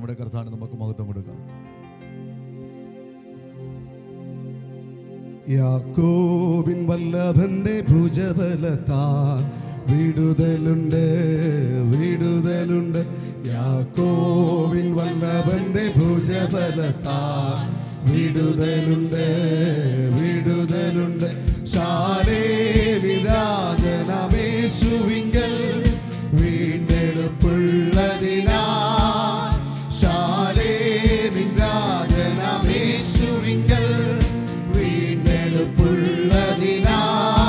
നമ്മുടെ കർത്താവിന് നമുക്ക് മഹത്വം കൊടുക്കാം യാക്കോബിൻ വല്ലഭന്റെ ഭുജബലത്താൽ വിടുതലുണ്ട് വിടുതലുണ്ട് യാക്കോബിൻ വല്ലഭന്റെ ഭുജബലത്താൽ വിടുതലുണ്ട് വിടുതലുണ്ട് ശാലേ വിരാജനമേശുവിങ്കൽ വീണ്ടെടുപ്പുള്ളതിനാ ശാലേ വിരാജനമേശുവിങ്കൽ വീണ്ടെടുപ്പുള്ളതിനാ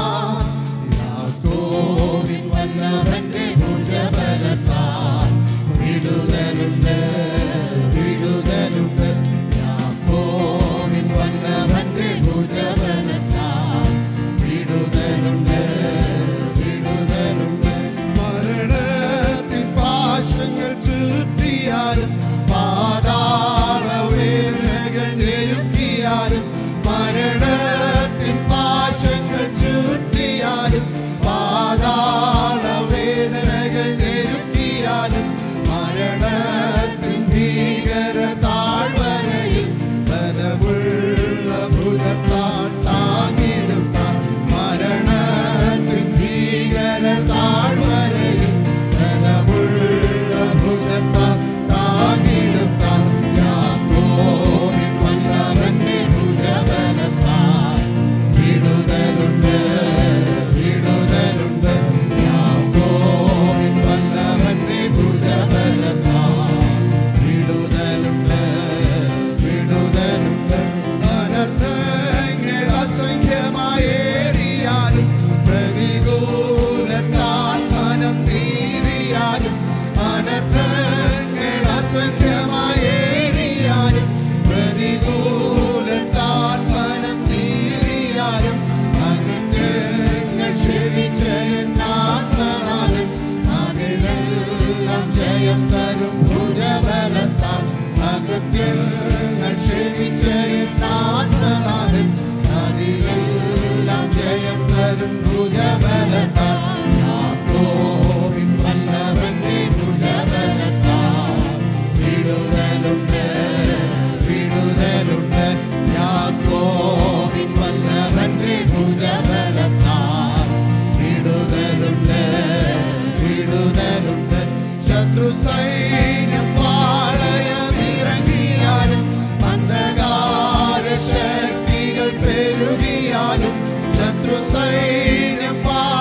യാക്കോബിൻ വല്ലഭന്റെ ഭുജബലത്താൽ വിടുതലുണ്ട് വിടുതലുണ്ട് യാക്കോബിൻ വല്ലഭന്റെ ഭുജബലത്താൽ വിടുതലുണ്ട് വിടുതലുണ്ട് മരണത്തിൻ പാശങ്ങൾ ചുറ്റിയാലും പാതാള വേദനകൾ ഞെരുക്കിയാലും മരണത്തിൻ പാശങ്ങൾ ചുറ്റിയാലും പാതാള വേദനകൾ ഞെരുക്കിയാലും മരണത്തിൻ ഭീകര താഴ്വരയിൽ ബലമുള്ള ഭുജത്താൽ താങ്ങിടുത്താൻ മരണത്തിൻ ഭീകര താഴ്വരയിൽ ബലമുള്ള ഭുജത്താൽ താങ്ങിടുത്താൻ യാക്കോബിൻ വല്ലവന്റെ ഭുജബലത്താൽ വിടുതലുണ്ട് വിടുതലുണ്ട് യാക്കോബിൻ വല്ലവന്റെ ഭുജബലത്താൽ വിടുതലുണ്ട് വിടുതലുണ്ട് അനർത്ഥങ്ങൾ അസംഖ്യമായേറിയാലും പ്രതികൂലത്താൽ മനം നീറിയാലും അനർത്ഥങ്ങൾ അസംഖ്യമായേറിയാലും പ്രതികൂലത്താൽ മനം നീറിയാലും അകൃത്യങ്ങൾ ക്ഷമിച്ച എന്നാത്മനാഥൻ അതിലെല്ലാം ജയം തരും ഭുജബലത്താൽ അകൃത്യങ്ങൾ ക്ഷമിച്ച എന്നാത്മനാഥൻ അതിലെല്ലാം ജയം തരും ഭുജബലത്താൽ യാക്കോബിൻ വല്ലഭന്റെ ഭുജബലത്താൽ വിടുതലുണ്ട് വിടുതലുണ്ട് യാക്കോബിൻ വല്ലഭന്റെ ഭുജബലത്താൽ വിടുതലുണ്ട് വിടുതലുണ്ട് ശത്രു സൈന്യം പാളയമിറങ്ങിയാലും അന്ധകാര ശക്തികൾ പെരുകിയാലും ശത്രു സൈന്യം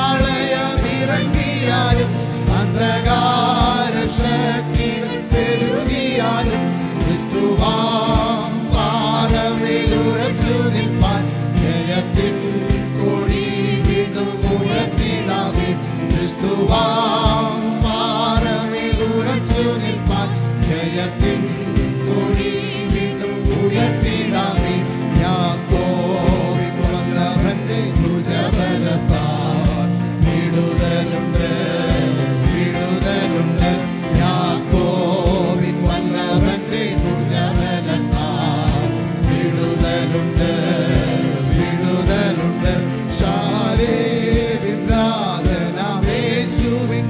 പാളയമിറങ്ങിയാലും അന്ധകാര ശക്തികൾ പെരുകിയാലും ക്രിസ്തുവാം പാറമിലുറച്ചു നിൽപ്പാൻ ജയത്തിൻ കൊടി വീണ്ടും ഉയർത്തിടാമേ ക്രിസ്തുവാം പാറമിലുറച്ചു നിൽപ്പാൻ ജയത്തിൻ കൊടി വീണ്ടും ഉയർത്തിടാമേ യാക്കോബിൻ വല്ലഭന്റെ ഭുജബലത്താൽ വിടുതലുണ്ട് വിടുതലുണ്ട് യാക്കോബിൻ വല്ലഭന്റെ ഭുജബലത്താൽ വിടുതലുണ്ട് വിടുതലുണ്ട് ശാലേ വിന്ദ്രാതനാമേശുവിൻ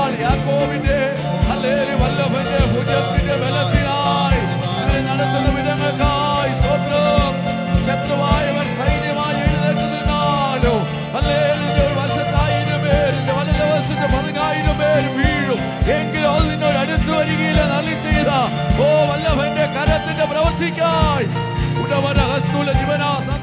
എന്നാൽ യാക്കോബിന്റെ ഹല്ലേലൂയ വല്ലഭന്റെ ഭുജത്തിന്റെ ബലത്തിനായി ഞങ്ങളെ നടത്തുന്ന വിധങ്ങൾക്കായി സ്തോത്രം ശത്രുവായവൻ സൈന്യമായി എഴുന്നേറ്റ് നിന്നാലോ ഹല്ലേലൂയ ഒരു വശത്തായിരം പേര് നിന്റെ വലതുവശത്ത് പതിനായിരം പേര് വീഴും എങ്കിലും അത് നിന്നോട് അടുത്തു വരികയില്ല നള്ളി ചെയ്ത ഓ വല്ലഭന്റെ കരത്തിന്റെ പ്രവൃത്തിക്കായി ഉടവന ഹസ്തുല ജീവനാ